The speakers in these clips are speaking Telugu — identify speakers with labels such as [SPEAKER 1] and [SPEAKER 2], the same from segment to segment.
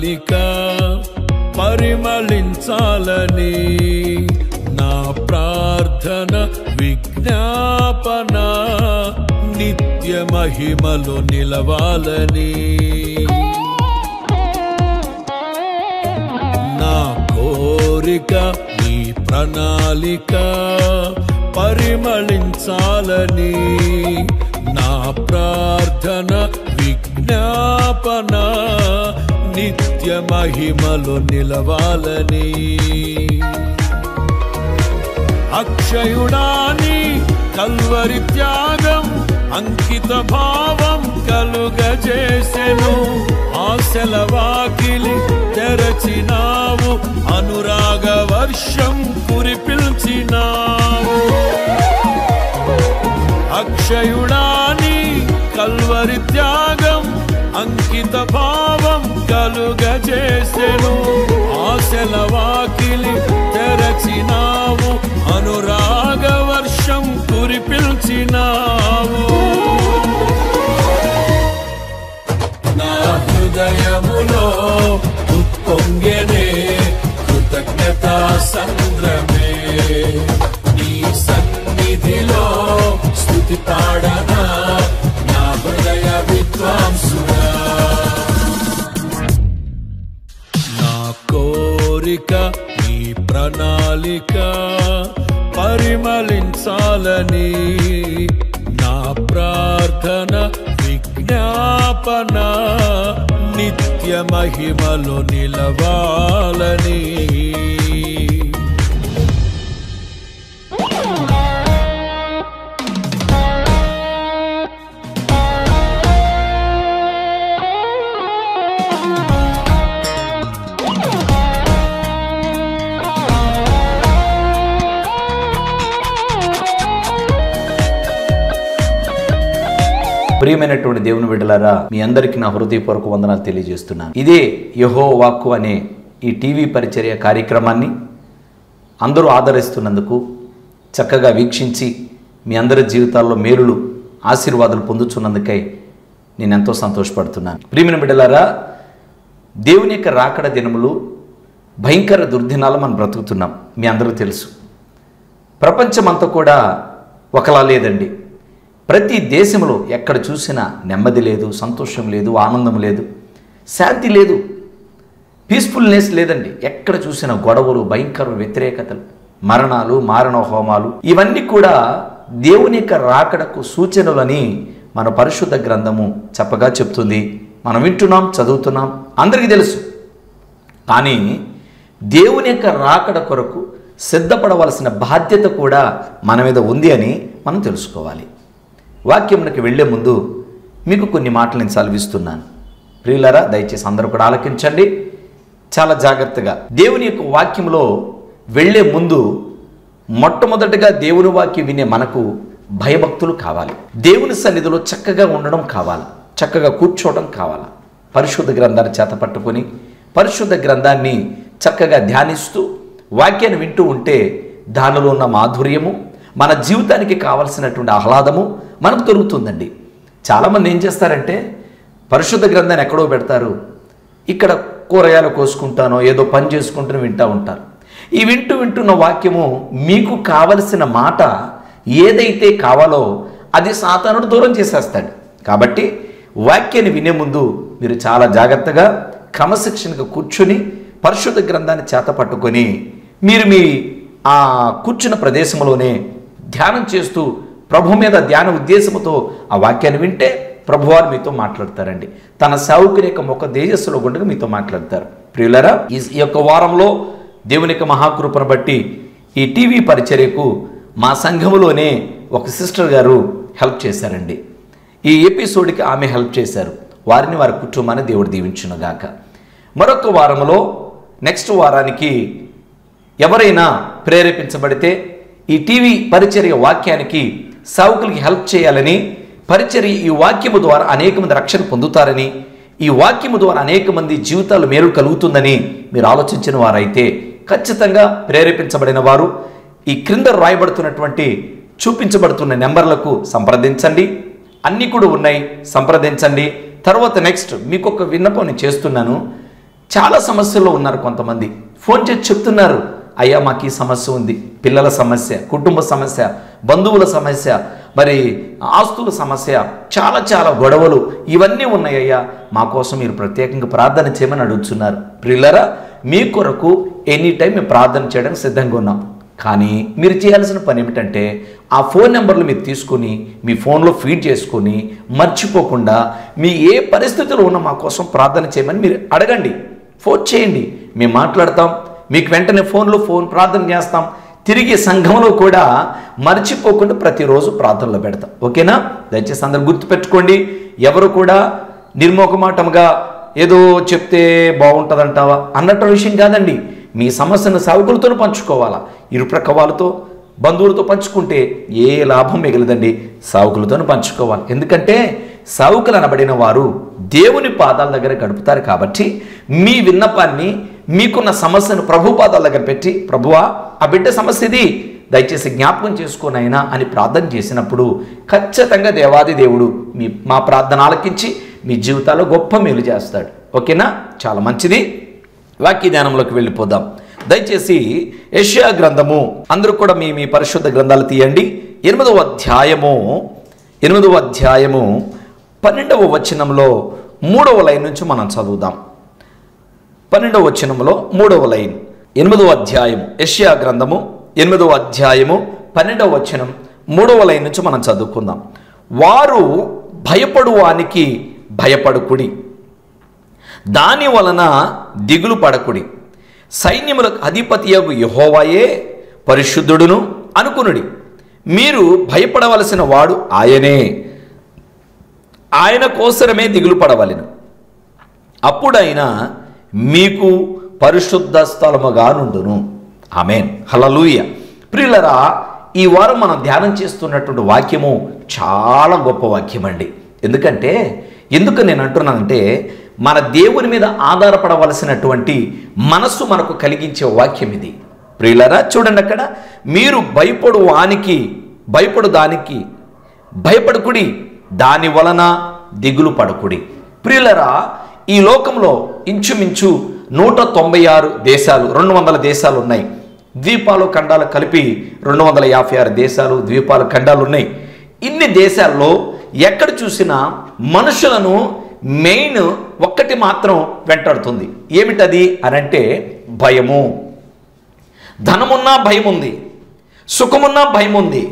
[SPEAKER 1] ప్రణాళిక పరిమళించాలని నా ప్రార్థన విజ్ఞాపన నిత్య మహిమలో నిలవాలని నా కోరిక ఈ ప్రణాళిక పరిమళించాలని నా ప్రార్థన విజ్ఞాపన నిత్య మహిమలో నిలవాలని అక్షయుడాని కల్వరి త్యాగం అంకిత భావం కలుగజేసెను ఆశల వాకిలి తెరచినావు అనురాగ వర్షం కురిపిల్చినావు అక్షయుడాని కల్వరి త్యాగం అంకిత భావం కలుగజేసెను ఆశల వాకిలి తెరచినావు అనురాగ వర్షం కురిపిల్చినావు నా హృదయములో ఉప్పొంగెనే కృతజ్ఞత సంద్రమే నీ సన్నిధిలో స్థుతి పాడనా నా హృదయ విద్వాంసుడా నా కోరిక ఈ ప్రణాళిక పరిమళించాలని నా ప్రార్థన విజ్ఞాపన నిత్య మహిమలో నిలవాలని
[SPEAKER 2] ప్రియమైనటువంటి దేవుని బిడ్డలారా మీ అందరికీ నా హృదయపూర్వక వందనాలు తెలియజేస్తున్నాను ఇదే యహో వాక్కు అనే ఈ టీవీ పరిచర్య కార్యక్రమాన్ని అందరూ ఆదరిస్తున్నందుకు చక్కగా వీక్షించి మీ అందరి జీవితాల్లో మేలులు ఆశీర్వాదాలు పొందుతున్నందుకై నేను ఎంతో సంతోషపడుతున్నాను ప్రియమైన బిడ్డలారా దేవుని యొక్క రాకడ దినములు భయంకర దుర్దినాలు మనం బ్రతుకుతున్నాం మీ అందరూ తెలుసు ప్రపంచమంతా కూడా ఒకలా లేదండి ప్రతి దేశంలో ఎక్కడ చూసినా నెమ్మది లేదు సంతోషం లేదు ఆనందం లేదు శాంతి లేదు పీస్ఫుల్నెస్ లేదండి ఎక్కడ చూసినా గొడవలు భయంకర వ్యతిరేకతలు మరణాలు మారణ హోమాలు ఇవన్నీ కూడా దేవుని యొక్క రాకడకు సూచనలని మన పరిశుద్ధ గ్రంథము చెప్పగా చెప్తుంది మనం వింటున్నాం చదువుతున్నాం అందరికీ తెలుసు కానీ దేవుని యొక్క రాకడ కొరకు సిద్ధపడవలసిన బాధ్యత కూడా మన మీద ఉంది అని మనం తెలుసుకోవాలి వాక్యమునకి వెళ్లే ముందు మీకు కొన్ని మాటలు నేను సెలవిస్తున్నాను ప్రియులరా దయచేసి అందరూ కూడా ఆలకించండి చాలా జాగ్రత్తగా దేవుని యొక్క వాక్యంలో వెళ్లే ముందు మొట్టమొదటిగా దేవుని వాక్యం వినే మనకు భయభక్తులు కావాలి దేవుని సన్నిధిలో చక్కగా ఉండడం కావాలి చక్కగా కూర్చోవడం కావాలి పరిశుద్ధ గ్రంథాన్ని చేత పట్టుకొని పరిశుద్ధ గ్రంథాన్ని చక్కగా ధ్యానిస్తూ వాక్యాన్ని వింటూ ఉంటే దానిలో ఉన్న మాధుర్యము మన జీవితానికి కావలసినటువంటి ఆహ్లాదము మనకు దొరుకుతుందండి చాలామంది ఏం చేస్తారంటే పరిశుద్ధ గ్రంథాన్ని ఎక్కడో పెడతారు ఇక్కడ కూరగాయలు కోసుకుంటానో ఏదో పని చేసుకుంటూ వింటూ ఉంటారు ఈ వింటూ వింటున్న వాక్యము మీకు కావలసిన మాట ఏదైతే కావాలో అది సాతానుడు దూరం చేసేస్తాడు కాబట్టి వాక్యాన్ని వినే ముందు మీరు చాలా జాగ్రత్తగా క్రమశిక్షణగా కూర్చుని పరిశుద్ధ గ్రంథాన్ని చేత పట్టుకొని మీరు మీ ఆ కూర్చున్న ప్రదేశంలోనే ధ్యానం చేస్తూ ప్రభు మీద ధ్యాన ఉద్దేశంతో ఆ వాక్యాన్ని వింటే ప్రభువారు మీతో మాట్లాడతారండి తన సేవకుని యొక్క ముఖ తేజస్సులో గుండగా మీతో మాట్లాడతారు ప్రియులరా ఈ ఈ యొక్క వారంలో దేవుని యొక్క మహాకృపను బట్టి ఈ టీవీ పరిచర్యకు మా సంఘములోనే ఒక సిస్టర్ గారు హెల్ప్ చేశారండి ఈ ఎపిసోడ్కి ఆమె హెల్ప్ చేశారు వారిని వారి కుటుంబాన్ని దేవుడు దీవించునుగాక మరొక వారంలో నెక్స్ట్ వారానికి ఎవరైనా ప్రేరేపించబడితే ఈ టీవీ పరిచర్య వాక్యానికి సావుకులకి హెల్ప్ చేయాలని పరిచర్య ఈ వాక్యము ద్వారా అనేక మంది రక్షణ పొందుతారని ఈ వాక్యము ద్వారా అనేక మంది జీవితాలు మేలు కలుగుతుందని మీరు ఆలోచించిన వారైతే ఖచ్చితంగా ప్రేరేపించబడిన వారు ఈ క్రింద రాయబడుతున్నటువంటి చూపించబడుతున్న నెంబర్లకు సంప్రదించండి అన్నీ కూడా ఉన్నాయి సంప్రదించండి తర్వాత నెక్స్ట్ మీకు ఒక విన్నపం నేను చేస్తున్నాను చాలా సమస్యల్లో ఉన్నారు కొంతమంది ఫోన్ చేసి చెప్తున్నారు అయ్యా మాకు ఈ సమస్య ఉంది పిల్లల సమస్య కుటుంబ సమస్య బంధువుల సమస్య మరి ఆస్తుల సమస్య చాలా చాలా గొడవలు ఇవన్నీ ఉన్నాయ్యా మా కోసం మీరు ప్రత్యేకంగా ప్రార్థన చేయమని అడుగుతున్నారు ప్రిల్లరా మీ కొరకు ఎనీ టైం మేము ప్రార్థన చేయడానికి సిద్ధంగా ఉన్నాం కానీ మీరు చేయాల్సిన పని ఏమిటంటే ఆ ఫోన్ నెంబర్లు మీరు తీసుకొని మీ ఫోన్లో ఫీడ్ చేసుకొని మర్చిపోకుండా మీ ఏ పరిస్థితిలో ఉన్న మా కోసం ప్రార్థన చేయమని మీరు అడగండి ఫోన్ చేయండి మేము మాట్లాడతాం మీకు వెంటనే ఫోన్లో ఫోన్ ప్రార్థన చేస్తాం తిరిగి సంఘంలో కూడా మర్చిపోకుండా ప్రతిరోజు ప్రార్థనలో పెడతాం ఓకేనా దయచేసి అందరు గుర్తుపెట్టుకోండి ఎవరు కూడా నిర్మోకమాటంగా ఏదో చెప్తే బాగుంటుందంటావా అన్నట్టు విషయం కాదండి మీ సమస్యను సాగుకులతో పంచుకోవాలా ఇరుప్రక్క వాళ్ళతో బంధువులతో పంచుకుంటే ఏ లాభం మిగలదండి సావుకులతో పంచుకోవాలి ఎందుకంటే సావుకులు అనబడిన వారు దేవుని పాదాల దగ్గర గడుపుతారు కాబట్టి మీ విన్నపాన్ని మీకున్న సమస్యను ప్రభు పాదాల దగ్గర పెట్టి ప్రభువా ఆ బిడ్డ సమస్య ఇది దయచేసి జ్ఞాపకం చేసుకోనైనా అని ప్రార్థన చేసినప్పుడు ఖచ్చితంగా దేవాది దేవుడు మీ మా ప్రార్థన ఆలకించి మీ జీవితాల్లో గొప్ప మేలు చేస్తాడు ఓకేనా చాలా మంచిది వాక్య ధ్యానంలోకి వెళ్ళిపోదాం దయచేసి యెషయా గ్రంథము అందరూ కూడా మీ మీ పరిశుద్ధ గ్రంథాలు తీయండి ఎనిమిదవ అధ్యాయము ఎనిమిదవ అధ్యాయము పన్నెండవ వచనంలో మూడవ లైన్ నుంచి మనం చదువుదాం పన్నెండవ వచనంలో మూడవ లైన్ ఎనిమిదవ అధ్యాయం యెషయా గ్రంథము ఎనిమిదవ అధ్యాయము పన్నెండవ వచనం మూడవ లైన్ నుంచి మనం చదువుకుందాం వారు భయపడువానికి భయపడుకుడి దాని వలన దిగులు పడకుడి సైన్యములకు అధిపతియగు యహోవాయే పరిశుద్ధుడును అనుకునుడి మీరు భయపడవలసిన వాడు ఆయనే ఆయన కోసరమే దిగులు పడవలెను అప్పుడైనా మీకు పరిశుద్ధ స్థలముగా నుండును ఆమెన్ హలలుయ ప్రియులరా ఈ వారం మనం ధ్యానం చేస్తున్నటువంటి వాక్యము చాలా గొప్ప వాక్యం అండి ఎందుకంటే ఎందుకు నేను అంటున్నానంటే మన దేవుని మీద ఆధారపడవలసినటువంటి మనస్సు మనకు కలిగించే వాక్యం ఇది ప్రియులరా చూడండి అక్కడ మీరు భయపడు వానికి భయపడు దానికి భయపడకుడి దాని వలన దిగులు పడకుడి ప్రియులరా ఈ లోకంలో ఇంచుమించు నూట తొంభై ఆరు దేశాలు రెండు వందల దేశాలు ఉన్నాయి ద్వీపాలు ఖండాలు కలిపి రెండు వందల యాభై ఆరు దేశాలు ద్వీపాలు ఖండాలు ఉన్నాయి ఇన్ని దేశాల్లో ఎక్కడ చూసినా మనుషులను మెయిన్ ఒక్కటి మాత్రం వెంటాడుతుంది ఏమిటది అనంటే భయము ధనమున్నా భయం ఉంది సుఖమున్నా భయం ఉంది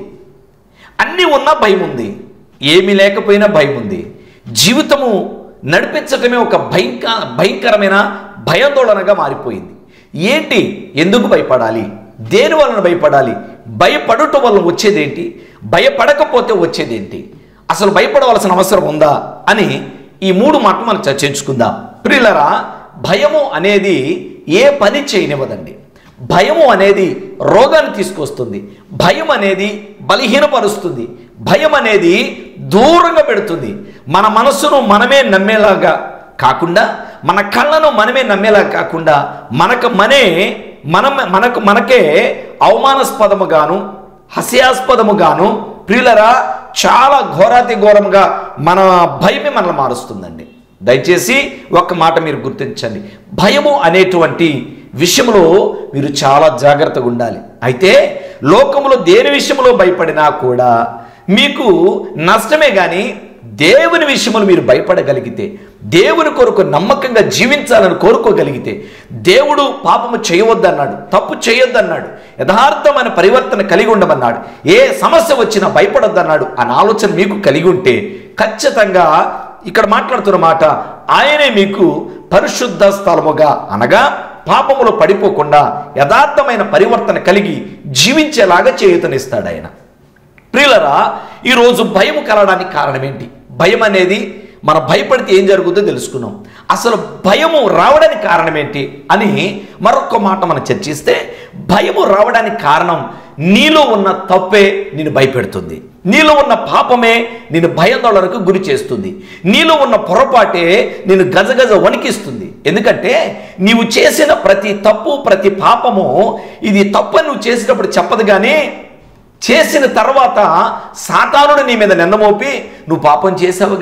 [SPEAKER 2] అన్నీ ఉన్నా భయం ఉంది ఏమీ లేకపోయినా భయం ఉంది జీవితము నడిపించటమే ఒక భయంక భయంకరమైన భయాందోళనగా మారిపోయింది ఏంటి ఎందుకు భయపడాలి దేని వలన భయపడాలి భయపడుట వలన వచ్చేదేంటి భయపడకపోతే వచ్చేదేంటి అసలు భయపడవలసిన అవసరం ఉందా అని ఈ మూడు మాటలు మనం చర్చించుకుందాం ప్రియులరా భయము అనేది ఏ పని చేయనివ్వదండి భయము అనేది రోగాన్ని తీసుకొస్తుంది భయం అనేది బలహీనపరుస్తుంది భయం అనేది దూరంగా పెడుతుంది మన మనస్సును మనమే నమ్మేలాగా కాకుండా మన కళ్ళను మనమే నమ్మేలా కాకుండా మనకు మనే మనం మనకు మనకే అవమానాస్పదముగాను హాస్యాస్పదముగాను ప్రియులరా చాలా ఘోరాతి ఘోరంగా మన భయమే మనల్ని మారుస్తుందండి దయచేసి ఒక్క మాట మీరు గుర్తించండి భయము అనేటువంటి విషయంలో మీరు చాలా జాగ్రత్తగా ఉండాలి అయితే లోకంలో దేని విషయంలో భయపడినా కూడా మీకు నష్టమే కానీ దేవుని విషయంలో మీరు భయపడగలిగితే దేవుని కొరకు నమ్మకంగా జీవించాలని కోరుకోగలిగితే దేవుడు పాపము చేయవద్దన్నాడు తప్పు చేయొద్దన్నాడు యథార్థమైన పరివర్తన కలిగి ఉండమన్నాడు ఏ సమస్య వచ్చినా భయపడొద్దన్నాడు అన్న ఆలోచన మీకు కలిగి ఉంటే ఖచ్చితంగా ఇక్కడ మాట్లాడుతున్న మాట ఆయనే మీకు పరిశుద్ధ స్థలముగా అనగా పాపములో పడిపోకుండా యథార్థమైన పరివర్తన కలిగి జీవించేలాగా చేయుతనిస్తాడు ఆయన ప్రియులరా ఈరోజు భయం కలగడానికి కారణం ఏంటి భయం అనేది మనం భయపడితే ఏం జరుగుతుందో తెలుసుకున్నాం అసలు భయము రావడానికి కారణం ఏంటి అని మరొక మాట మనం చర్చిస్తే భయము రావడానికి కారణం నీలో ఉన్న తప్పే నిన్ను భయపెడుతుంది నీలో ఉన్న పాపమే నిన్ను భయాందోళనకు గురి చేస్తుంది నీలో ఉన్న పొరపాటే నిన్ను గజగజ వణికిస్తుంది ఎందుకంటే నీవు చేసిన ప్రతి తప్పు ప్రతి పాపము ఇది తప్పు నువ్వు చేసేటప్పుడు చెప్పదు కానీ చేసిన తర్వాత సాతానుడు నీ మీద నిందమోపి నువ్వు పాపం చేసావుగా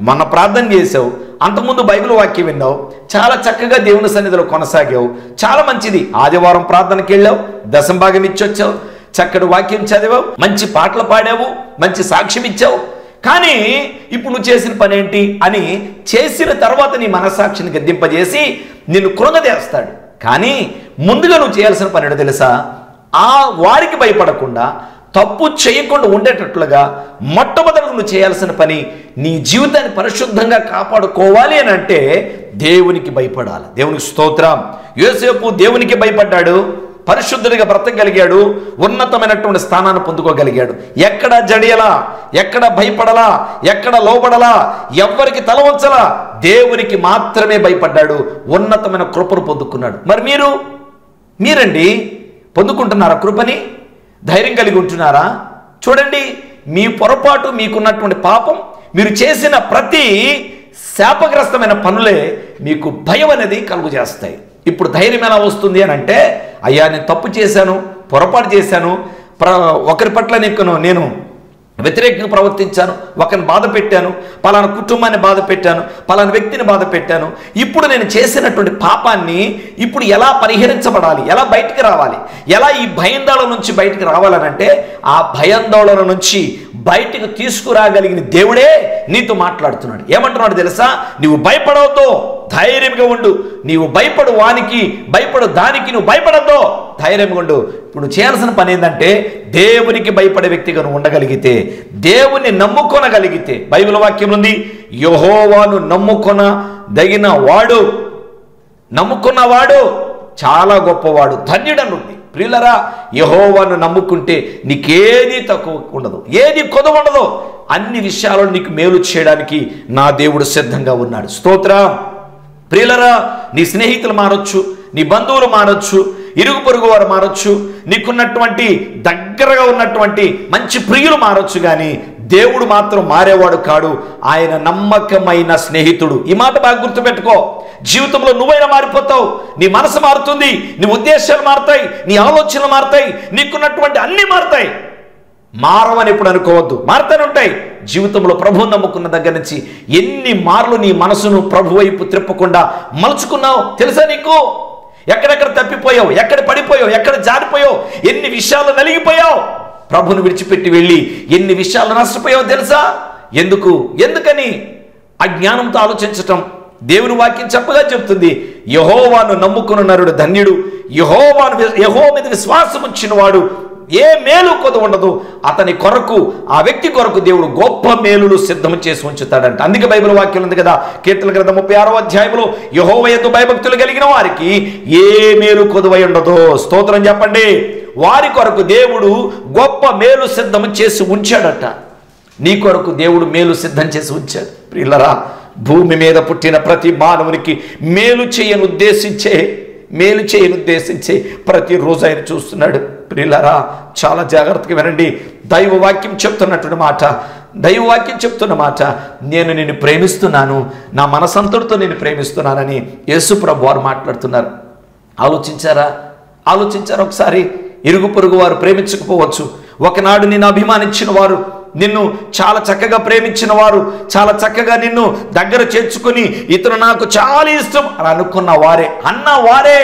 [SPEAKER 2] మొన్న ప్రార్థన చేసావు అంతకుముందు బైబిల్ వాక్యం విన్నావు చాలా చక్కగా దేవుని సన్నిధిలో కొనసాగావు చాలా మంచిది ఆదివారం ప్రార్థనకి వెళ్ళావు దశం భాగం ఇచ్చొచ్చావు చక్కటి వాక్యం చదివావు మంచి పాటలు పాడావు మంచి సాక్ష్యం ఇచ్చావు కానీ ఇప్పుడు నువ్వు చేసిన పని ఏంటి అని చేసిన తర్వాత నీ మనస్సాక్షిని గద్దింపజేసి నిన్ను కృంగదేస్తాడు కానీ ముందుగా నువ్వు చేయాల్సిన పని ఏంటో తెలుసా ఆ వారికి భయపడకుండా తప్పు చేయకుండా ఉండేటట్లుగా మొట్టమొదటి నువ్వు చేయాల్సిన పని నీ జీవితాన్ని పరిశుద్ధంగా కాపాడుకోవాలి అని అంటే దేవునికి భయపడాలి దేవునికి స్తోత్రం యోసేపు దేవునికి భయపడ్డాడు పరిశుద్ధుడిగా బ్రతకగలిగాడు ఉన్నతమైనటువంటి స్థానాన్ని పొందుకోగలిగాడు ఎక్కడ జడియలా ఎక్కడ భయపడలా ఎక్కడ లోబడలా ఎవ్వరికి తల వంచలా దేవునికి మాత్రమే భయపడ్డాడు ఉన్నతమైన కృపను పొందుకున్నాడు మరి మీరు మీరండి పొందుకుంటున్నారా కృపని ధైర్యం కలిగి ఉంటున్నారా చూడండి మీ పొరపాటు మీకున్నటువంటి పాపం మీరు చేసిన ప్రతి శాపగ్రస్తమైన పనులే మీకు భయం అనేది కలుగు చేస్తాయి ఇప్పుడు ధైర్యం ఎలా వస్తుంది అని అంటే అయ్యా నేను తప్పు చేశాను పొరపాటు చేశాను ప్ర ఒకరి పట్ల నీకు నేను వ్యతిరేకంగా ప్రవర్తించాను ఒకరిని బాధ పెట్టాను పలానా కుటుంబాన్ని బాధ పెట్టాను పలానా వ్యక్తిని బాధ పెట్టాను ఇప్పుడు నేను చేసినటువంటి పాపాన్ని ఇప్పుడు ఎలా పరిహరించబడాలి ఎలా బయటికి రావాలి ఎలా ఈ భయందోళన నుంచి బయటికి రావాలనంటే ఆ భయాందోళన నుంచి బయటికి తీసుకురాగలిగిన దేవుడే నీతో మాట్లాడుతున్నాడు ఏమంటున్నాడు తెలుసా నువ్వు భయపడవద్దు ధైర్యంగా ఉండు నీవు భయపడు వానికి భయపడు దానికి నువ్వు భయపడద్దు ధైర్యంగా ఉండు ఇప్పుడు నువ్వు చేయాల్సిన పని ఏంటంటే దేవునికి భయపడే వ్యక్తిగా నువ్వు ఉండగలిగితే దేవుని నమ్ముకొనగలిగితే బైబిల్ వాక్యం ఉంది యహోవాను నమ్ముకొన దగిన వాడు నమ్ముకున్నవాడు చాలా గొప్పవాడు ధన్యుడనుంది ప్రియులరా యహోవాను నమ్ముకుంటే నీకేది తక్కువ ఉండదు ఏది కొదవ ఉండదు అన్ని విషయాలను నీకు మేలు చేయడానికి నా దేవుడు సిద్ధంగా ఉన్నాడు స్తోత్రం ప్రియులరా నీ స్నేహితులు మారొచ్చు నీ బంధువులు మారొచ్చు ఇరుగు పొరుగు వారు మారొచ్చు నీకున్నటువంటి దగ్గరగా ఉన్నటువంటి మంచి ప్రియులు మారొచ్చు కానీ దేవుడు మాత్రం మారేవాడు కాడు ఆయన నమ్మకమైన స్నేహితుడు ఈ మాట బాగా గుర్తుపెట్టుకో జీవితంలో నువ్వైనా మారిపోతావు నీ మనసు మారుతుంది నీ ఉద్దేశాలు మారుతాయి నీ ఆలోచనలు మారుతాయి నీకున్నటువంటి అన్నీ మారుతాయి మారవని ఎప్పుడు అనుకోవద్దు మారుతూనే ఉంటాయి జీవితంలో ప్రభువు నమ్ముకున్న దగ్గర నుంచి ఎన్ని మార్లు నీ మనసును ప్రభు వైపు త్రిప్పకుండా మలుచుకున్నావు తెలుసా నీకు ఎక్కడెక్కడ తప్పిపోయావు ఎక్కడ పడిపోయావు ఎక్కడ జారిపోయావు ఎన్ని విషయాలు నలిగిపోయావు ప్రభును విడిచిపెట్టి వెళ్ళి ఎన్ని విషయాలు నష్టపోయావు తెలుసా ఎందుకు ఎందుకని అజ్ఞానంతో ఆలోచించటం దేవుని వాక్యం చెప్పగా చెప్తుంది యహోవాను నమ్ముకున్న నరుడు ధన్యుడు యహోవాను యహో మీద విశ్వాసం ఉంచిన వాడు ఏ మేలు కొద ఉండదు అతని కొరకు ఆ వ్యక్తి కొరకు దేవుడు గొప్ప మేలులు సిద్ధం చేసి ఉంచుతాడంట అందుకే బైబిల్ వాక్యం ఉంది కదా కీర్తన గ్రంథం ముప్పై ఆరో అధ్యాయంలో యహోవయతు భయభక్తులు కలిగిన వారికి ఏ మేలు కొదువై ఉండదో స్తోత్రం చెప్పండి వారి కొరకు దేవుడు గొప్ప మేలు సిద్ధం చేసి ఉంచాడట నీ కొరకు దేవుడు మేలు సిద్ధం చేసి ఉంచాడు ప్రియులరా భూమి మీద పుట్టిన ప్రతి మానవునికి మేలు చేయను ఉద్దేశించే మేలు చేయను ఉద్దేశించే ప్రతిరోజు ఆయన చూస్తున్నాడు ప్రియులరా చాలా జాగ్రత్తగా వినండి దైవ వాక్యం చెప్తున్నటువంటి మాట దైవ వాక్యం చెప్తున్న మాట నేను నిన్ను ప్రేమిస్తున్నాను నా మనసంతటితో నేను ప్రేమిస్తున్నానని యేసు ప్రభు వారు మాట్లాడుతున్నారు ఆలోచించారా ఆలోచించారా ఒకసారి ఇరుగు పొరుగు వారు ప్రేమించకపోవచ్చు ఒకనాడు నిన్ను అభిమానించిన వారు నిన్ను చాలా చక్కగా ప్రేమించిన వారు చాలా చక్కగా నిన్ను దగ్గర చేర్చుకొని ఇతను నాకు చాలా ఇష్టం అని అనుకున్న వారే అన్న వారే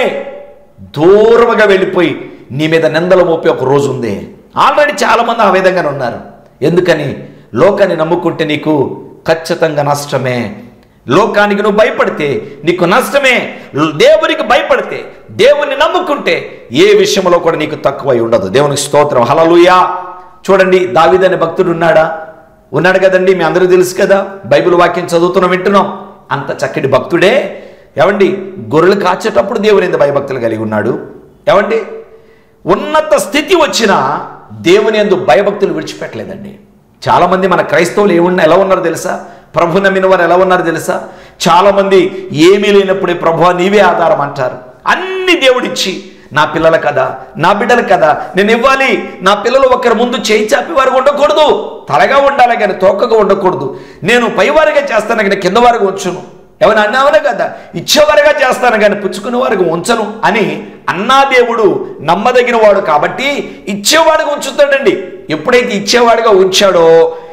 [SPEAKER 2] దూరముగా వెళ్ళిపోయి నీ మీద నిందలు మోపే ఒక రోజు ఉంది ఆల్రెడీ చాలామంది ఆ విధంగానే ఉన్నారు ఎందుకని లోకాన్ని నమ్ముకుంటే నీకు ఖచ్చితంగా నష్టమే లోకానికి నువ్వు భయపడితే నీకు నష్టమే దేవునికి భయపడితే దేవుని నమ్ముకుంటే ఏ విషయంలో కూడా నీకు తక్కువై ఉండదు దేవునికి స్తోత్రం హలలుయా చూడండి దావిదనే భక్తుడు ఉన్నాడా ఉన్నాడు కదండి మీ అందరికీ తెలుసు కదా బైబిల్ వాక్యం చదువుతున్నాం వింటున్నాం అంత చక్కటి భక్తుడే ఏమండి గొర్రెలు కాచేటప్పుడు దేవుని ఎంత భయభక్తులు కలిగి ఉన్నాడు ఏమండి ఉన్నత స్థితి వచ్చినా దేవుని ఎందు భయభక్తులు విడిచిపెట్టలేదండి చాలామంది మన క్రైస్తవులు ఏమున్నా ఎలా ఉన్నారో తెలుసా ప్రభు నమ్మిన వారు ఎలా ఉన్నారో తెలుసా చాలామంది ఏమీ లేనప్పుడే ప్రభు నీవే ఆధారం అంటారు అన్ని దేవుడిచ్చి నా పిల్లల కదా నా బిడ్డల కదా నేను ఇవ్వాలి నా పిల్లలు ఒకరి ముందు చేయి చాపి వారు ఉండకూడదు తలగా ఉండాలి కానీ తోకగా ఉండకూడదు నేను పైవారిగా చేస్తాను కానీ కింద వారికి ఉంచును ఎవరు అన్నావనే కదా ఇచ్చేవారుగా చేస్తాను కానీ పుచ్చుకునే వారికి ఉంచను అని అన్నా దేవుడు నమ్మదగిన వాడు కాబట్టి ఇచ్చేవాడిగా ఉంచుతాడండి ఎప్పుడైతే ఇచ్చేవాడిగా ఉంచాడో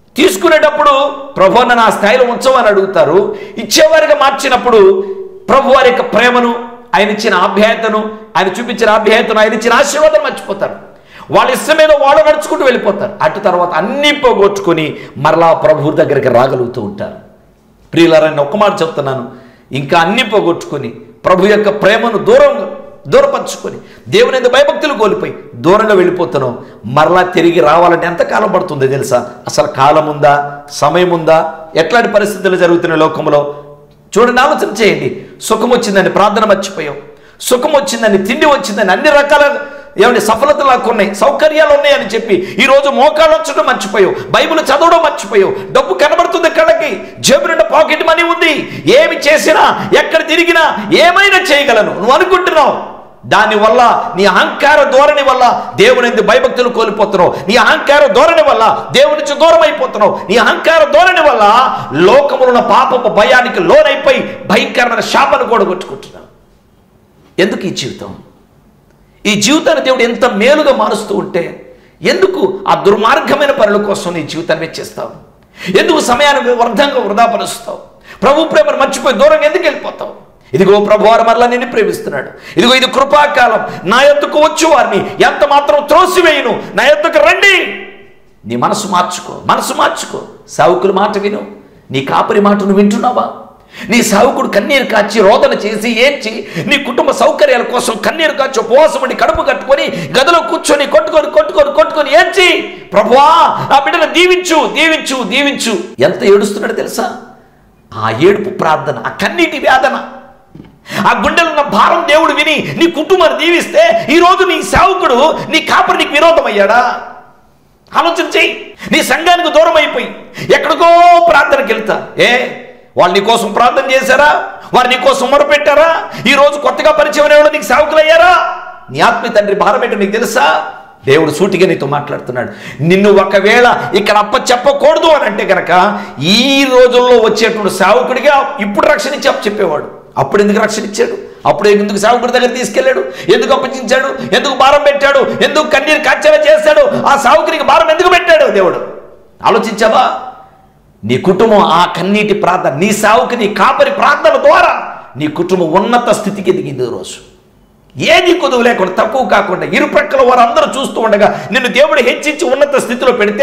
[SPEAKER 2] తీసుకునేటప్పుడు ప్రభు నన్ను ఆ స్థాయిలో ఉంచమని అడుగుతారు ఇచ్చేవారిగా మార్చినప్పుడు ప్రభు వారి యొక్క ప్రేమను ఆయన ఇచ్చిన ఆప్యాయతను ఆయన చూపించిన ఆప్యాయతను ఆయన ఇచ్చిన ఆశీర్వాదం మర్చిపోతారు వాళ్ళ ఇష్టం మీద వాళ్ళు నడుచుకుంటూ వెళ్ళిపోతారు అటు తర్వాత అన్ని పోగొట్టుకొని మరలా ప్రభు దగ్గరికి రాగలుగుతూ ఉంటారు ప్రియులారని ఒక్క మాట చెప్తున్నాను ఇంకా అన్ని పోగొట్టుకొని ప్రభు యొక్క ప్రేమను దూరం దూరపరుచుకొని దేవుని ఎందుకు భయభక్తులు కోల్పోయి దూరంగా వెళ్ళిపోతున్నాం మరలా తిరిగి రావాలంటే ఎంత కాలం పడుతుందో తెలుసా అసలు కాలం ఉందా సమయం ఉందా ఎట్లాంటి పరిస్థితులు జరుగుతున్నాయి లోకంలో చూడండి ఆలోచన చేయండి సుఖం వచ్చిందని ప్రార్థన మర్చిపోయాం సుఖం వచ్చిందని తిండి వచ్చిందని అన్ని రకాల ఏమంటే సఫలతలు నాకు ఉన్నాయి సౌకర్యాలు ఉన్నాయని చెప్పి ఈ రోజు మోకాళ్ళు వచ్చడం మర్చిపోయావు బైబిల్ చదవడం మర్చిపోయావు డబ్బు కనబడుతుంది కళ్ళకి జేబు నిండా పాకెట్ మనీ ఉంది ఏమి చేసినా ఎక్కడ తిరిగినా ఏమైనా చేయగలను నువ్వు అనుకుంటున్నావు దానివల్ల నీ అహంకార ధోరణి వల్ల దేవుని ఎందుకు భయభక్తులు కోల్పోతున్నావు నీ అహంకార ధోరణి వల్ల దేవుని నుంచి దూరం అయిపోతున్నావు నీ అహంకార ధోరణి వల్ల లోకములున్న పాపపు భయానికి లోనైపోయి భయంకరమైన శాపను కూడా కొట్టుకుంటున్నావు ఎందుకు ఈ జీవితం ఈ జీవితాన్ని దేవుడు ఎంత మేలుగా మారుస్తూ ఉంటే ఎందుకు ఆ దుర్మార్గమైన పనుల కోసం నీ జీవితాన్ని వెచ్చిస్తావు ఎందుకు సమయాన్ని వ్యర్థంగా వృధాపరుస్తావు ప్రభు ప్రేమను మర్చిపోయి దూరంగా ఎందుకు వెళ్ళిపోతావు ఇదిగో ప్రభు వారు మరలా నిన్ను ప్రేమిస్తున్నాడు ఇదిగో ఇది కృపాకాలం నా ఎత్తుకు వచ్చు వారిని ఎంత మాత్రం త్రోసివేయను నా ఎత్తుకు రండి నీ మనసు మార్చుకో మనసు మార్చుకో సావుకుల మాట విను నీ కాపరి మాటను వింటున్నావా నీ సావుకుడు కన్నీరు కాచి రోదన చేసి ఏడ్చి నీ కుటుంబ సౌకర్యాల కోసం కన్నీరు కాచి ఉపవాసం ఉండి కడుపు కట్టుకొని గదిలో కూర్చొని కొట్టుకొని కొట్టుకొని కొట్టుకొని ఏడ్చి ప్రభువా ఆ బిడ్డను దీవించు దీవించు దీవించు ఎంత ఏడుస్తున్నాడు తెలుసా ఆ ఏడుపు ప్రార్థన ఆ కన్నీటి వేదన ఆ గుండెలో ఉన్న భారం దేవుడు విని నీ కుటుంబాన్ని దీవిస్తే ఈ రోజు నీ సేవకుడు నీ కాపరి నీకు విరోధం అయ్యాడా ఆలోచన చెయ్యి నీ సంఘానికి దూరం అయిపోయి ఎక్కడికో ప్రార్థనకి వెళ్తా ఏ వాళ్ళు నీ కోసం ప్రార్థన చేశారా వారు నీ కోసం మొరపెట్టారా ఈ రోజు కొత్తగా పరిచయం అయిన వాళ్ళు నీకు సేవకులయ్యారా నీ ఆత్మీయ తండ్రి భారం ఏంటో నీకు తెలుసా దేవుడు సూటిగా నీతో మాట్లాడుతున్నాడు నిన్ను ఒకవేళ ఇక్కడ అప్ప చెప్పకూడదు అని అంటే కనుక ఈ రోజుల్లో వచ్చేటువంటి సేవకుడిగా ఇప్పుడు రక్షణ ఇచ్చి అప్ప చెప్పేవాడు అప్పుడు ఎందుకు రక్షణ ఇచ్చాడు అప్పుడు ఎందుకు సేవకుడి దగ్గర తీసుకెళ్ళాడు ఎందుకు అప్పచించాడు ఎందుకు భారం పెట్టాడు ఎందుకు కన్నీరు కచ్చవ చేశాడు ఆ సావుకునికి భారం ఎందుకు పెట్టాడు దేవుడు ఆలోచించావా నీ కుటుంబం ఆ కన్నీటి ప్రార్థన నీ సావుకి నీ కాపరి ప్రార్థన ద్వారా నీ కుటుంబం ఉన్నత స్థితికి ఎదిగింది ఈ రోజు ఏది కొదువు లేకుండా తక్కువ కాకుండా ఇరుప్రక్కల వారు అందరూ చూస్తూ ఉండగా నిన్ను దేవుడు హెచ్చించి ఉన్నత స్థితిలో పెడితే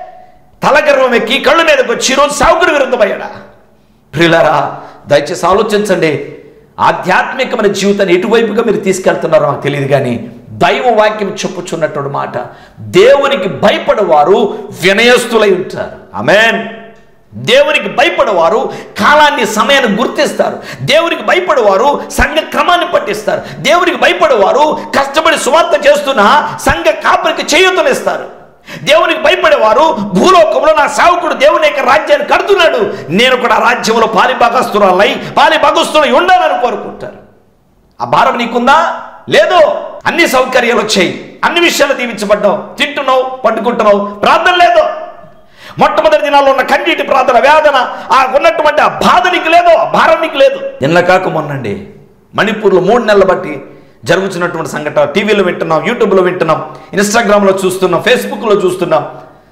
[SPEAKER 2] తలగర్వం ఎక్కి కళ్ళు మీదకి వచ్చి ఈరోజు సావుకుడు విరుద్ధమయ్యాడా ప్రియులారా దయచేసి ఆలోచించండి ఆధ్యాత్మికమైన జీవితాన్ని ఎటువైపుగా మీరు తీసుకెళ్తున్నారో నాకు తెలియదు కానీ దైవ వాక్యం చెప్పుచున్నటువంటి మాట దేవునికి భయపడవారు వినయస్తులై ఉంటారు ఆమెన్ దేవునికి భయపడవారు కాలాన్ని సమయాన్ని గుర్తిస్తారు దేవునికి భయపడవారు సంఘ క్రమాన్ని పట్టిస్తారు దేవునికి భయపడవారు కష్టపడి సువార్త చేస్తున్న సంఘ కాపరికి చేయూతనిస్తారు దేవునికి భయపడేవారు భూలోకంలో నా సావుకుడు దేవుని యొక్క రాజ్యాన్ని కడుతున్నాడు నేను కూడా ఆ రాజ్యంలో పాలి భాగస్తురాలై పాలి భాగస్తులై ఉండాలని కోరుకుంటారు ఆ భారం నీకుందా లేదు అన్ని సౌకర్యాలు వచ్చాయి అన్ని విషయాలు దీవించబడ్డావు తింటున్నావు పట్టుకుంటున్నావు ప్రార్థన లేదు మొట్టమొదటి దినాల్లో ఉన్న కన్నీటి ప్రార్థన వేదన ఆ ఉన్నటువంటి ఆ బాధ నీకు లేదు ఆ భారం నీకు లేదు నిన్న కాక మొన్నండి మణిపూర్లో మూడు నెలల బట్టి జరుగుతున్నటువంటి సంఘటన టీవీలో వింటున్నాం యూట్యూబ్లో వింటున్నాం ఇన్స్టాగ్రామ్లో చూస్తున్నాం ఫేస్బుక్లో చూస్తున్నాం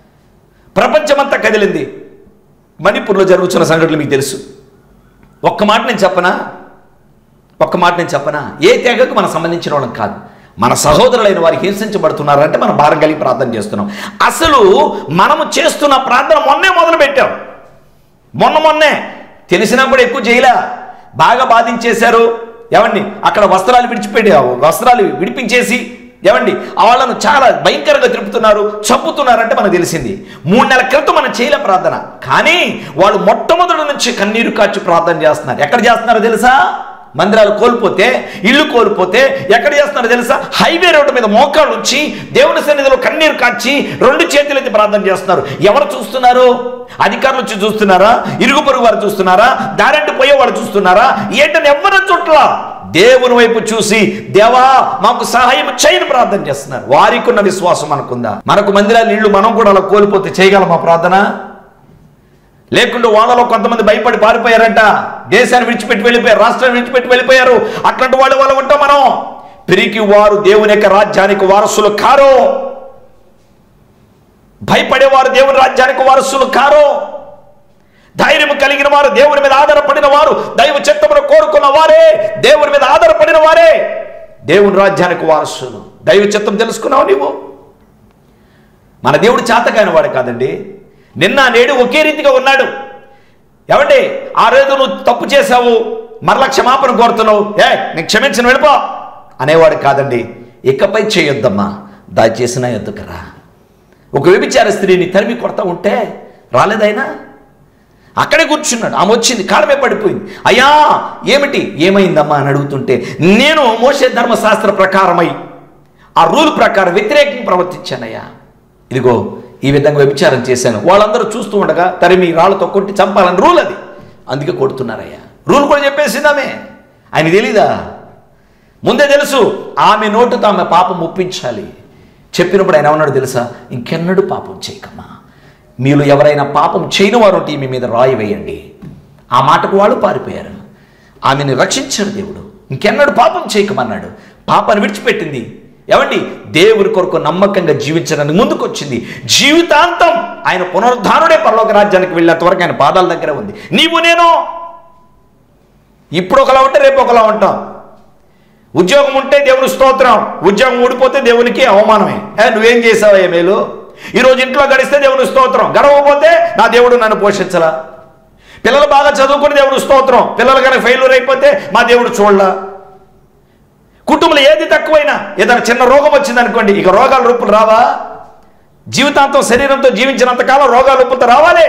[SPEAKER 2] ప్రపంచమంతా కదిలింది మణిపూర్లో జరుగుతున్న సంఘటనలు మీకు తెలుసు ఒక్క మాట నేను చెప్పనా ఒక్క మాట నేను చెప్పనా ఏ తెగకు మనం సంబంధించిన వాళ్ళం కాదు మన సహోదరులైన వారికి హింసించబడుతున్నారంటే మనం భారం కలిగి ప్రార్థన చేస్తున్నాం అసలు మనము చేస్తున్న ప్రార్థన మొన్నే మొదలు పెట్టాం మొన్న మొన్నే తెలిసినా కూడా ఎక్కువ చేయలే బాగా బాధించేశారు ఏమండి అక్కడ వస్త్రాలు విడిచిపెట్టి వస్త్రాలు విడిపించేసి ఏమండి వాళ్ళను చాలా భయంకరంగా తిరుపుతున్నారు చంపుతున్నారంటే మనకు తెలిసింది మూడు నెలల క్రితం మనం చేయలే ప్రార్థన కానీ వాళ్ళు మొట్టమొదటి నుంచి కన్నీరు కాచి ప్రార్థన చేస్తున్నారు ఎక్కడ చేస్తున్నారో తెలుసా మందిరాలు కోల్పోతే ఇల్లు కోల్పోతే ఎక్కడ చేస్తున్నారో తెలుసా హైవే రోడ్డు మీద మోకాళ్ళు వచ్చి దేవుని సన్నిధిలో కన్నీరు కాచి రెండు చేతులెత్తి ప్రార్థన చేస్తున్నారు ఎవరు చూస్తున్నారు అధికారులు వచ్చి చూస్తున్నారా ఇరుగు పొరుగు వారు చూస్తున్నారా దారెంటి పోయేవాడు చూస్తున్నారా ఏంటని ఎవరు చుట్ల దేవుని వైపు చూసి దేవా మాకు సహాయం చేయని ప్రార్థన చేస్తున్నారు వారికి ఉన్న విశ్వాసం మనకుందా మనకు మందిరాలు ఇళ్ళు మనం కూడా అలా కోల్పోతే చేయగలమా ప్రార్థన లేకుంటే వాళ్ళలో కొంతమంది భయపడి పారిపోయారంట దేశాన్ని విడిచిపెట్టి వెళ్ళిపోయారు రాష్ట్రాన్ని విడిచిపెట్టి వెళ్ళిపోయారు అట్లాంటి వాళ్ళు వాళ్ళు ఉంటాం మనం పిరికి వారు దేవుని యొక్క రాజ్యానికి వారసులు కారో భయపడేవారు దేవుని రాజ్యానికి వారసులు కారు ధైర్యం కలిగిన వారు దేవుని మీద ఆధారపడిన వారు దైవ చిత్తమును కోరుకున్న వారే దేవుని మీద ఆధారపడిన వారే దేవుని రాజ్యానికి వారసులు దైవ చిత్తం తెలుసుకున్నావు నీవు మన దేవుడు చేతకాని వాడు కాదండి నిన్న నేడు ఒకే రీతిగా ఉన్నాడు ఏమండి ఆ రోజు నువ్వు తప్పు చేశావు మరలా క్షమాపణ కోరుతున్నావు ఏ నేను క్షమించిన వెళ్ళిపో అనేవాడు కాదండి ఇకపై చేయొద్దమ్మా దయచేసిన ఎద్దుకరా ఒక వ్యభిచార స్త్రీని తరిమి కొడతా ఉంటే రాలేదైనా అక్కడే కూర్చున్నాడు ఆమె వచ్చింది కాలమే పడిపోయింది అయ్యా ఏమిటి ఏమైందమ్మా అని అడుగుతుంటే నేను మోసే ధర్మశాస్త్ర ప్రకారమై ఆ రూల్ ప్రకారం వ్యతిరేకంగా ప్రవర్తించానయ్యా ఇదిగో ఈ విధంగా వ్యభిచారం చేశాను వాళ్ళందరూ చూస్తూ ఉండగా తరిమి రాళ్ళతో కొట్టి చంపాలని రూల్ అది అందుకే కొడుతున్నారయ్యా రూల్ కూడా చెప్పేసింది ఆమె ఆయన తెలీదా ముందే తెలుసు ఆమె నోటుతో ఆమె పాపం ఒప్పించాలి చెప్పినప్పుడు ఆయన ఏమన్నాడు తెలుసా ఇంకెన్నడూ పాపం చేయకమ్మా మీరు ఎవరైనా పాపం చేయని వారు ఉంటే మీ మీద రాయి వేయండి ఆ మాటకు వాళ్ళు పారిపోయారు ఆమెను రక్షించాడు దేవుడు ఇంకెన్నడూ పాపం చేయకమన్నాడు పాపాన్ని విడిచిపెట్టింది ఏమండి దేవుడి కొరకు నమ్మకంగా జీవించడానికి ముందుకు వచ్చింది జీవితాంతం ఆయన పునరుద్ధారుడే పరలోక రాజ్యానికి వెళ్ళేంత వరకు ఆయన పాదాల దగ్గర ఉంది నీవు నేను ఇప్పుడు ఒకలా ఉంటే రేపు ఒకలా ఉంటాం ఉద్యోగం ఉంటే దేవుని స్తోత్రం ఉద్యోగం ఊడిపోతే దేవునికి అవమానమే ఏ నువ్వేం చేసావా మేలు ఈరోజు ఇంట్లో గడిస్తే దేవుని స్తోత్రం గడవకపోతే నా దేవుడు నన్ను పోషించలా పిల్లలు బాగా చదువుకుని దేవుడు స్తోత్రం పిల్లలు కనుక ఫెయిల్యూర్ అయిపోతే మా దేవుడు చూడలా కుటుంబంలో ఏది తక్కువైనా ఏదైనా చిన్న రోగం వచ్చింది అనుకోండి ఇక రోగాల రూపులు రావా జీవితాంతం శరీరంతో జీవించినంత కాలం రోగాల రూపులతో రావాలి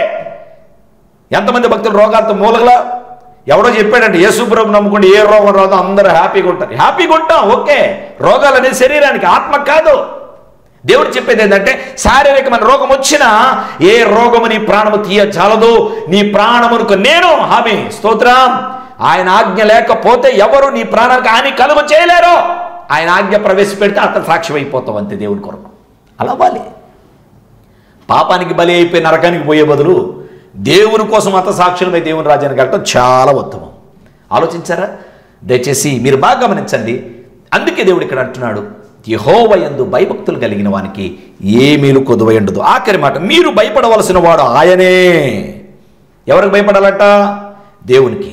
[SPEAKER 2] ఎంతమంది భక్తులు రోగాలతో మూలగలా ఎవడో చెప్పాడంటే యేసుప్రభు నమ్ముకుంటే ఏ రోగం రాదో అందరూ హ్యాపీగా ఉంటారు హ్యాపీగా ఉంటాం ఓకే రోగాలు అనేది శరీరానికి ఆత్మ కాదు దేవుడు చెప్పేది ఏంటంటే శారీరకమైన రోగం వచ్చినా ఏ రోగము నీ ప్రాణము తీయ చాలదు నీ ప్రాణమునకు నేను హామీ స్తోత్రం ఆయన ఆజ్ఞ లేకపోతే ఎవరు నీ ప్రాణానికి హాని కలుగు చేయలేరు ఆయన ఆజ్ఞ ప్రవేశపెడితే అతను సాక్ష్యం అయిపోతావు అంతే దేవుని కొరకు అలా అవ్వాలి పాపానికి బలి అయిపోయి నరకానికి పోయే బదులు దేవుని కోసం అంత సాక్షులమై దేవుని రాజ్యానికి వెళ్ళటం చాలా ఉత్తమం ఆలోచించారా దయచేసి మీరు బాగా గమనించండి అందుకే దేవుడు ఇక్కడ అంటున్నాడు యహోవ యందు భయభక్తులు కలిగిన వానికి ఏ మేలు కొదువై ఉండదు ఆఖరి మాట మీరు భయపడవలసిన వాడు ఆయనే ఎవరికి భయపడాలట దేవునికి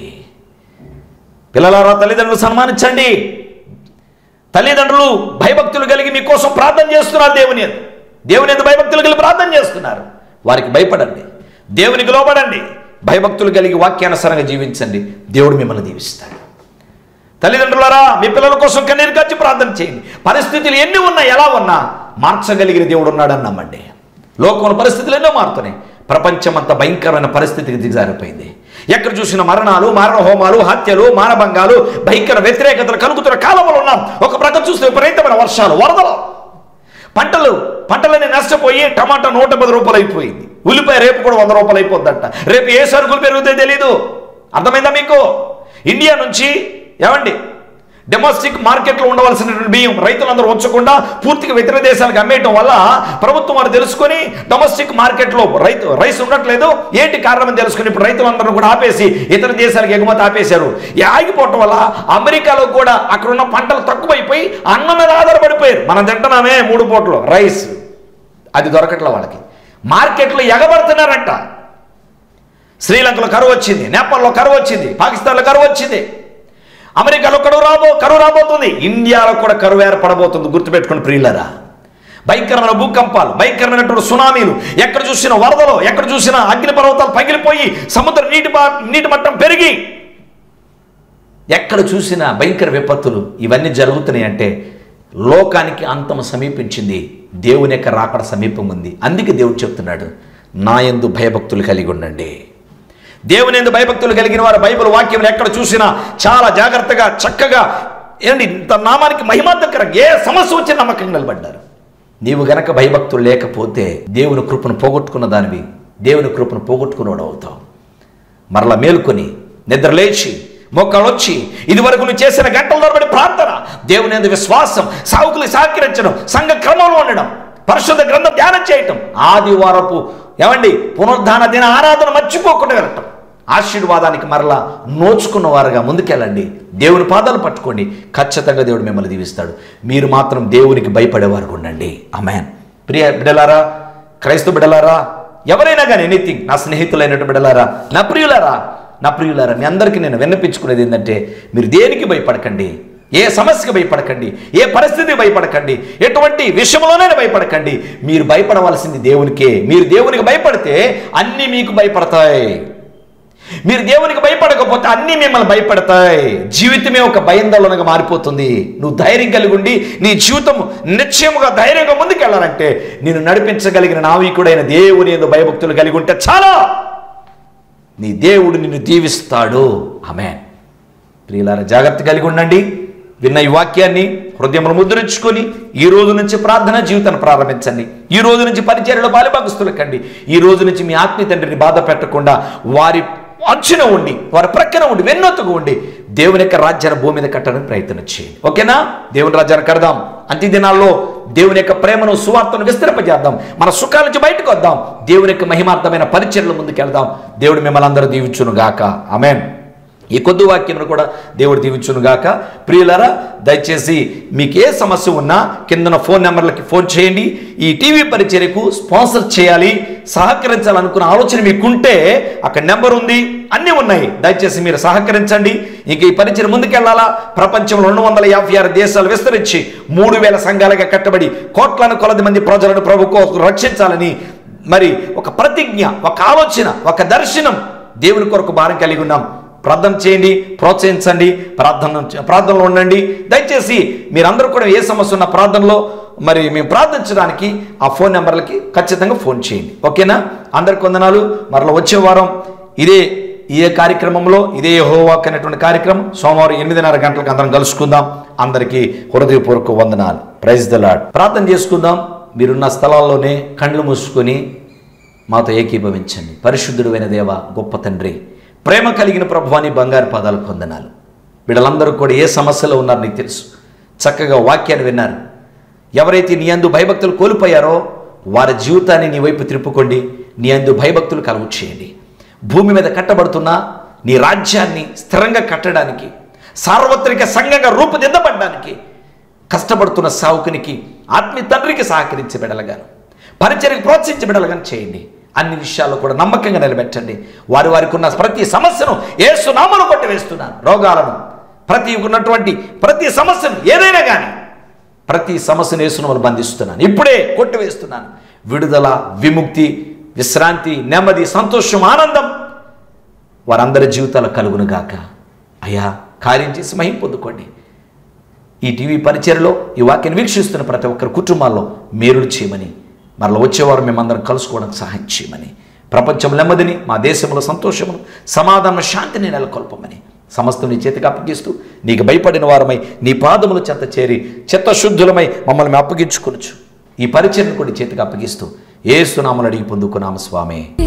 [SPEAKER 2] పిల్లలారా తల్లిదండ్రులు సన్మానించండి తల్లిదండ్రులు భయభక్తులు కలిగి మీకోసం ప్రార్థన చేస్తున్నారు దేవుని యందు. దేవుని ఎందు భయభక్తులు కలిగి ప్రార్థన చేస్తున్నారు వారికి భయపడండి దేవునికి లోబడండి భయభక్తులు కలిగి వాక్యానుసారంగా జీవించండి దేవుడు మిమ్మల్ని దీవిస్తాడు తల్లిదండ్రులారా మీ పిల్లల కోసం కన్నీరు కచ్చి ప్రార్థన చేయండి పరిస్థితులు ఎన్ని ఉన్నా ఎలా ఉన్నా మార్చగలిగిన దేవుడు ఉన్నాడని నమ్మండి లోకంలో పరిస్థితులు ఎన్నో మారుతున్నాయి ప్రపంచం అంత భయంకరమైన పరిస్థితికి దిగజారిపోయింది ఎక్కడ చూసిన మరణాలు మారణ హోమాలు హత్యలు మానభంగాలు భయంకర వ్యతిరేకతలు కలుగుతున్న కాలంలో ఉన్నాం ఒక ప్రక్క చూస్తే విపరీతమైన వర్షాలు వరదలు పంటలు పంటలన్నీ నష్టపోయి టమాటా నూట పది రూపాయలు అయిపోయింది ఉల్లిపాయ రేపు కూడా వంద రూపాయలు అయిపోద్దంట రేపు ఏ సరుకులు పెరుగుతాయో తెలీదు అర్థమైందా మీకు ఇండియా నుంచి ఏమండి డొమెస్టిక్ మార్కెట్లో ఉండవలసినటువంటి బియ్యం రైతులందరూ ఉంచకుండా పూర్తిగా ఇతర దేశాలకు అమ్మేయటం వల్ల ప్రభుత్వం వారు తెలుసుకొని డొమెస్టిక్ మార్కెట్లో రైతు రైస్ ఉండట్లేదు ఏంటి కారణం అని తెలుసుకుని ఇప్పుడు రైతులందరూ కూడా ఆపేసి ఇతర దేశాలకు ఎగుమతి ఆపేశారు ఈ ఆగిపోవటం వల్ల అమెరికాలో కూడా అక్కడ ఉన్న పంటలు తక్కువైపోయి అన్నం మీద ఆధారపడిపోయారు మనం తింటున్నామే మూడు పూటలు రైస్ అది దొరకట్లే వాళ్ళకి మార్కెట్లో ఎగబడుతున్నారంట శ్రీలంకలో కరువు వచ్చింది నేపాల్లో కరువు వచ్చింది పాకిస్తాన్లో కరువు వచ్చింది అమెరికాలో కరువు రాబో కరువు రాబోతుంది ఇండియాలో కూడా కరువు ఏర్పడబోతుంది గుర్తుపెట్టుకుని ప్రియులరా భయంకరమైన భూకంపాలు భయంకరమైనటువంటి సునామీలు ఎక్కడ చూసిన వరదలు ఎక్కడ చూసినా అగ్నిపర్వతాలు పగిలిపోయి సముద్ర నీటి బా- నీటి మట్టం పెరిగి ఎక్కడ చూసినా భయంకర విపత్తులు ఇవన్నీ జరుగుతున్నాయి అంటే లోకానికి అంతం సమీపించింది దేవుని యొక్క రాకడ సమీపం ఉంది అందుకే దేవుడు చెప్తున్నాడు నా యందు భయభక్తులు కలిగి ఉండండి దేవుని ఎందు భయభక్తులు కలిగిన వారు బైబిల్ వాక్యం ఎక్కడ చూసినా చాలా జాగ్రత్తగా చక్కగా ఏంటి ఇంత నామానికి మహిమార్థకరంగా ఏ సమస్య వచ్చి నమ్మకంగా నిలబడ్డారు నీవు గనక భయభక్తులు లేకపోతే దేవుని కృపను పోగొట్టుకున్న దానివి దేవుని కృపను పోగొట్టుకున్నవాడు అవుతావు మరలా మేలుకొని నిద్ర లేచి మొక్కలు వచ్చి ఇదివరకు నువ్వు చేసిన గంటల తరబడి ప్రార్థన దేవుని ఎందు విశ్వాసం సావుకులు సహకరించడం సంఘ క్రమంలో ఉండడం పరిశుద్ధ గ్రంథం ధ్యానం చేయటం ఆదివారపు ఏమండి పునరుద్ధాన దిన ఆరాధన మర్చిపోకుండా వెళ్ళటం ఆశీర్వాదానికి మరలా నోచుకున్న వారుగా ముందుకెళ్ళండి దేవుని పాదాలు పట్టుకోండి ఖచ్చితంగా దేవుడు మిమ్మల్ని దీవిస్తాడు మీరు మాత్రం దేవునికి భయపడేవారు ఉండండి అమెన్ ప్రియ బిడలారా క్రైస్తవ బిడలారా ఎవరైనా కానీ ఎనీథింగ్ నా స్నేహితులైనటువంటి బిడలారా నా ప్రియులారా నా ప్రియులారా మీ అందరికీ నేను విన్నపించుకునేది ఏంటంటే మీరు దేనికి భయపడకండి ఏ సమస్యకు భయపడకండి ఏ పరిస్థితికి భయపడకండి ఎటువంటి విషయంలోనైనా భయపడకండి మీరు భయపడవలసింది దేవునికే మీరు దేవునికి భయపడితే అన్నీ మీకు భయపడతాయి మీరు దేవునికి భయపడకపోతే అన్నీ మిమ్మల్ని భయపడతాయి జీవితమే ఒక భయందోళనగా మారిపోతుంది నువ్వు ధైర్యం కలిగి ఉండి నీ జీవితం నిశ్చయముగా ధైర్యంగా ముందుకెళ్ళాలంటే నేను నడిపించగలిగిన నావికుడైన దేవుని ఏదో భయభక్తులు కలిగి ఉంటే చాలా నీ దేవుడు నిన్ను దీవిస్తాడు ఆమె ప్రియులార జాగ్రత్త కలిగి ఉండండి విన్న ఈ వాక్యాన్ని హృదయంలో ముద్రించుకొని ఈ రోజు నుంచి ప్రార్థన జీవితాన్ని ప్రారంభించండి ఈ రోజు నుంచి పరిచర్యలో బాలిభాగస్తులకండి ఈ రోజు నుంచి మీ ఆత్మీయ తండ్రిని బాధ పెట్టకుండా వారి అంచున ఉండి వారి ప్రక్కన ఉండి వెన్నొత్తుకు ఉండి దేవుని యొక్క రాజ్యాన్ని భూమి మీద కట్టడానికి ప్రయత్నం చేయండి ఓకేనా దేవుని రాజ్యాన్ని కడదాం అంత్య దినాల్లో దేవుని యొక్క ప్రేమను సువార్తను విస్తరింపజేద్దాం మన సుఖాల నుంచి బయటకు వద్దాం దేవుని యొక్క మహిమార్థమైన పరిచర్ల ముందుకు వెళ్దాం దేవుడు మిమ్మల్ని అందరూ దీవించును గాక ఆమెన్ ఈ కొద్ది వాక్యమును కూడా దేవుడు దీవించును గాక ప్రియులరా దయచేసి మీకు ఏ సమస్య ఉన్నా కిందన ఫోన్ నెంబర్లకి ఫోన్ చేయండి ఈ టీవీ పరిచర్యకు స్పాన్సర్ చేయాలి సహకరించాలనుకున్న ఆలోచన మీకుంటే అక్కడ నెంబర్ ఉంది అన్నీ ఉన్నాయి దయచేసి మీరు సహకరించండి ఇక ఈ పరిచయం ముందుకెళ్లాలా ప్రపంచంలో రెండు వందల యాభై ఆరు దేశాలు విస్తరించి మూడు వేల సంఘాలుగా కట్టబడి కోట్లను కొలది మంది ప్రజలను ప్రభు కోసం రక్షించాలని మరి ఒక ప్రతిజ్ఞ ఒక ఆలోచన ఒక దర్శనం దేవుని కొరకు భారం కలిగి ఉన్నాం ప్రార్థన చేయండి ప్రోత్సహించండి ప్రార్థన ప్రార్థనలో ఉండండి దయచేసి మీరందరూ కూడా ఏ సమస్య ఉన్న ప్రార్థనలో మరి మేము ప్రార్థించడానికి ఆ ఫోన్ నెంబర్లకి ఖచ్చితంగా ఫోన్ చేయండి ఓకేనా అందరికి వందనాలు మరలా వచ్చే వారం ఇదే ఇదే కార్యక్రమంలో ఇదే హోవాక్ అనేటువంటి కార్యక్రమం సోమవారం ఎనిమిదిన్నర గంటలకు అందరం కలుసుకుందాం అందరికీ హృదయపూర్వక వందనాలు ప్రైజ్ ద లాడ్ ప్రార్థన చేసుకుందాం మీరున్న స్థలాల్లోనే కళ్ళు మూసుకొని మాతో ఏకీభవించండి పరిశుద్ధుడైన దేవ గొప్ప తండ్రి ప్రేమ కలిగిన ప్రభువాని బంగారు పదాలు పొందనాలు వీళ్ళందరూ కూడా ఏ సమస్యలో ఉన్నారు నీకు తెలుసు చక్కగా వాక్యాన్ని విన్నారు ఎవరైతే నీ అందు భయభక్తులు కోల్పోయారో వారి జీవితాన్ని నీ వైపు త్రిప్పుకోండి నీ అందు భయభక్తులు కలుగు చేయండి భూమి మీద కట్టబడుతున్న నీ రాజ్యాన్ని స్థిరంగా కట్టడానికి సార్వత్రిక సంఘంగా రూపుదిద్దబడ్డానికి కష్టపడుతున్న సావుకునికి ఆత్మీయ తండ్రికి సహకరించి బిడలగాను పరిచయకు ప్రోత్సహించి బిడలగాను చేయండి అన్ని విషయాల్లో కూడా నమ్మకంగా నిలబెట్టండి వారి వారికి ఉన్న ప్రతి సమస్యను ఏసునామను కొట్టివేస్తున్నాను రోగాలను ప్రతి ఉన్నటువంటి ప్రతి సమస్యను ఏదైనా కానీ ప్రతి సమస్యను ఏసునామను బంధిస్తున్నాను ఇప్పుడే కొట్టివేస్తున్నాను విడుదల విముక్తి విశ్రాంతి నెమ్మది సంతోషం ఆనందం వారందరి జీవితాలు కలుగును గాక అయ్యా కార్యం చేసి మహిం పొందుకోండి ఈ టీవీ పరిచయలో ఈ వాక్యాన్ని వీక్షిస్తున్న ప్రతి ఒక్కరి కుటుంబాల్లో మేలుడు చేయమని మరలా వచ్చేవారు మేమందరం కలుసుకోవడానికి సహాయం చేయమని ప్రపంచం నెమ్మదిని మా దేశంలో సంతోషమును సమాధాన శాంతిని నెలకొల్పమని సమస్తం నీ చేతికి అప్పగిస్తూ నీకు భయపడిన వారమై నీ పాదముల చెత్త చేరి చిత్తశుద్ధులమై మమ్మల్ని అప్పగించుకొనొచ్చు ఈ పరిచయను కూడా చేతికి అప్పగిస్తూ ఏ సునామలు అడిగి పొందుకున్నాము స్వామి